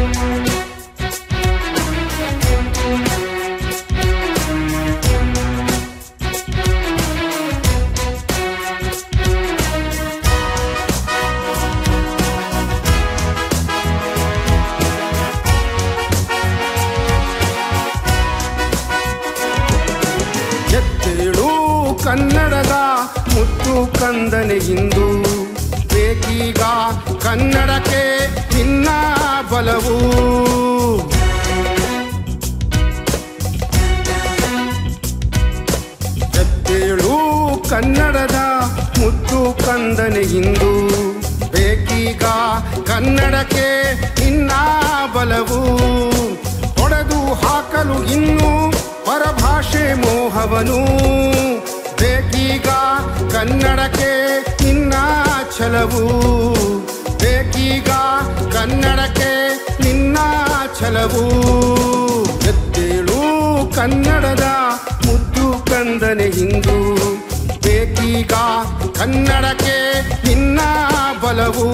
ಎತ್ತೇಳು ಕನ್ನಡದ ಮುತ್ತು ಕಂದನೆ ಇಂದು ಬೇಕೀಗ ಕನ್ನಡಕ್ಕೆ ನಿನ್ನ ಬಲವು ಎತ್ತೇಳು ಕನ್ನಡದ ಮುತ್ತು ಕಂದನೆ ಇಂದು ಬೇಕೀಗ ಕನ್ನಡಕ್ಕೆ ನಿನ್ನ ಬಲವು ಹೊಡೆದು ಹಾಕಲು ಇನ್ನು ಪರಭಾಷೆ ಮೋಹವನು ಬೇಕೀಗ ಕನ್ನಡಕ್ಕೆ ನಿನ್ನ ಛಲವು ಬೇಕೀಗ ಕನ್ನಡಕ್ಕೆ ನಿನ್ನ ಛಲವು ಎತ್ತೇಳು ಕನ್ನಡದ ಮುದ್ದು ಕಂದನೆ ಇಂದು ಬೇಕೀಗ ಕನ್ನಡಕ್ಕೆ ನಿನ್ನ ಬಲವು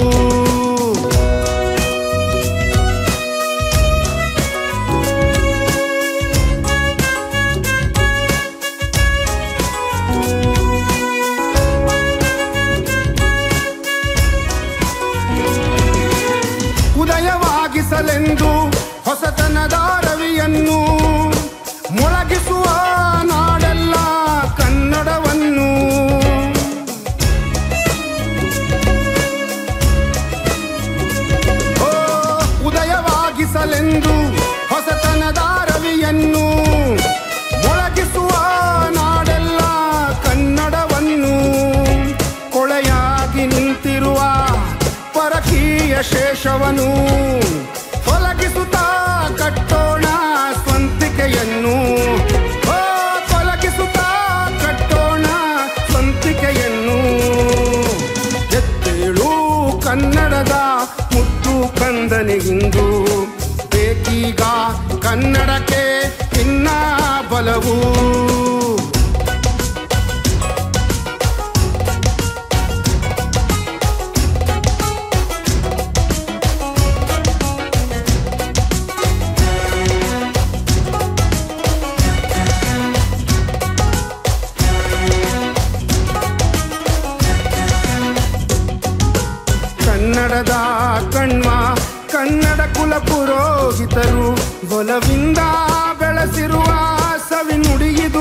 ಉದಯವಾಗಿಸಲೆಂದು ಹೊಸತನದ ರವಿಯನ್ನು ಮೊಳಗಿಸುವ ನಾಡೆಲ್ಲ ಕನ್ನಡವನ್ನು ಓ ಉದಯವಾಗಿಸಲೆಂದು ಹೊಸತನದ ರವಿಯನ್ನು ಮೊಳಗಿಸುವ ನಾಡೆಲ್ಲ ಕನ್ನಡವನ್ನು ಕೊಳೆಯಾಗಿ ನಿಂತಿರುವ ಪರಕೀಯ ಶೇಷವನು ತೊಲಗಿಸುತ್ತಾ ಕಟ್ಟೋಣ ಸ್ವಂತಿಕೆಯನ್ನು ಓ ತೊಲಗಿಸುತ್ತಾ ಕಟ್ಟೋಣ ಸ್ವಂತಿಕೆಯನ್ನು ಎತ್ತೇಳು ಕನ್ನಡದ ಮುತ್ತು ಕಂದನಿಗಿಂದು ಬೇಕೀಗ ಕನ್ನಡಕ್ಕೆ ಇನ್ನ ಬಲವು ಕನ್ನಡದ ಕಣ್ವ ಕನ್ನಡ ಕುಲ ಪುರೋಹಿತರು ಬಲವಿಂದ ಬೆಳೆಸಿರುವ ಸವಿ ನುಡಿಯಿದು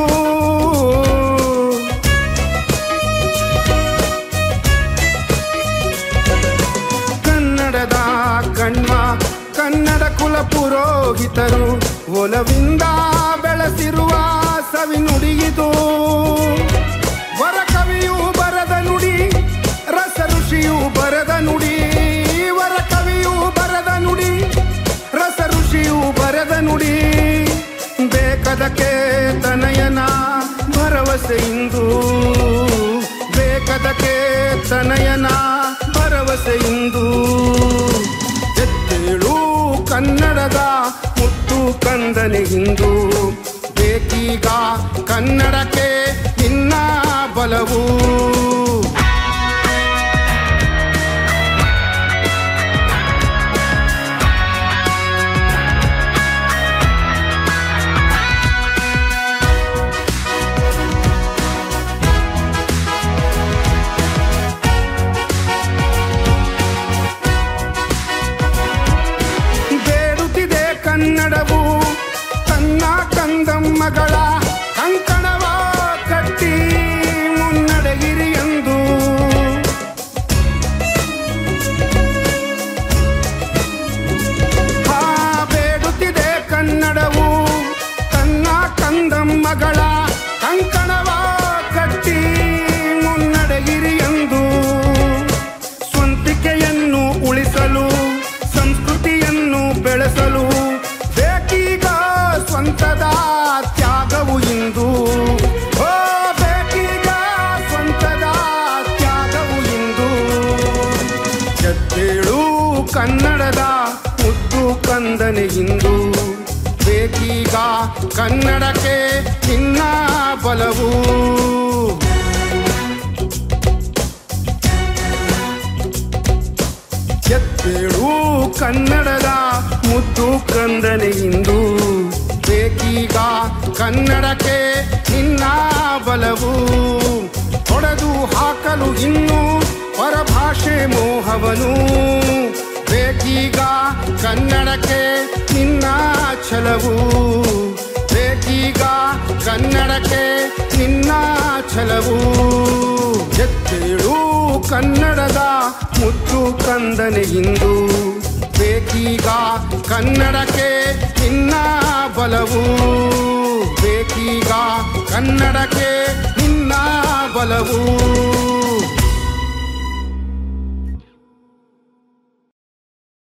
ಕನ್ನಡದ ಕಣ್ವ ಕನ್ನಡ ಕುಲ ಪುರೋಹಿತರು ಒಲವಿಂದ ಬೆಳೆಸಿರುವ ಸವಿ ನುಡಿಯಿದು ವರ ಕವಿಯು ಬರದ ನುಡಿ ರಸ ಋಷಿಯು ಬರದ ನುಡಿ ವರ ಕವಿಯು ಬರದ ನುಡಿ ರಸ ಋಷಿಯು ಬರದ ನುಡಿ ಬೇಕಾದಕ್ಕೆ ತನಯನ ಭರವಸೆಯಿಂದು ಬೇಕಾದಕ್ಕೆ ತನಯನ ಭರವಸೆಯಿಂದು ಎತ್ತೇಳು ಕನ್ನಡದ ಮುತ್ತು ಕಂದನಿಗಿಂದು ಬೇಕೀಗ ಕನ್ನಡಕ್ಕೆ ನಿನ್ನ ಬಲವು ಬೇಡುತ್ತಿದೆ ಕನ್ನಡವು ತನ್ನ ಕಂದಮ್ಮಗಳ ಕಂಕಣವ ಕಟ್ಟಿ ಮುನ್ನಡೆಗಿರಿ ಎಂದು ಹಾ ಬೇಡುತ್ತಿದೆ ಕನ್ನಡವು ತನ್ನ ಕಂದಮ್ಮಗಳ ಕಂಕಣವ ಕಟ್ಟಿ ಮುನ್ನಡೆಗಿರಿ ಎಂದು ಸ್ವಂತಿಕೆಯನ್ನು ಉಳಿಸಲು ಸಂಸ್ಕೃತಿಯನ್ನು ಬೆಳೆಸಲು ಬೇಕೀಗ ಸ್ವಂತದ ತ್ಯಾಗವು ಇಂದು ಓ ಬೇಕೀಗ ಸ್ವಂತದ ತ್ಯಾಗವು ಇಂದು ಎದ್ದೇಳು ಕನ್ನಡದ ಮುದ್ದು ಕಂದನಿಗಿಂದು ಬೇಕೀಗ ಕನ್ನಡಕ್ಕೆ ನಿನ್ನ ಬಲವು ಎತ್ತೇಳು ಕನ್ನಡದ ಮುದ್ದು ಕಂದನೆ ಇಂದು ಬೇಕೀಗ ಕನ್ನಡಕ್ಕೆ ನಿನ್ನ ಬಲವು ಹೊಡೆದು ಹಾಕಲು ಇನ್ನು ಪರಭಾಷೆ ಮೋಹವನು ಬೇಕೀಗ ಕನ್ನಡಕ್ಕೆ ನಿನ್ನ ಛಲವು ಬೇಕೀಗ ಕನ್ನಡಕ್ಕೆ ನಿನ್ನ ಛಲವು ಎತ್ತೇಳು ಕನ್ನಡದ ಮುದ್ದು ಕಂದನೆ ಇಂದು ಬೇಕೀಗ ಕನ್ನಡಕ್ಕೆ ನಿನ್ನ ಬಲವು ಬೇಕೀಗ ಕನ್ನಡಕ್ಕೆ ನಿನ್ನ ಬಲವು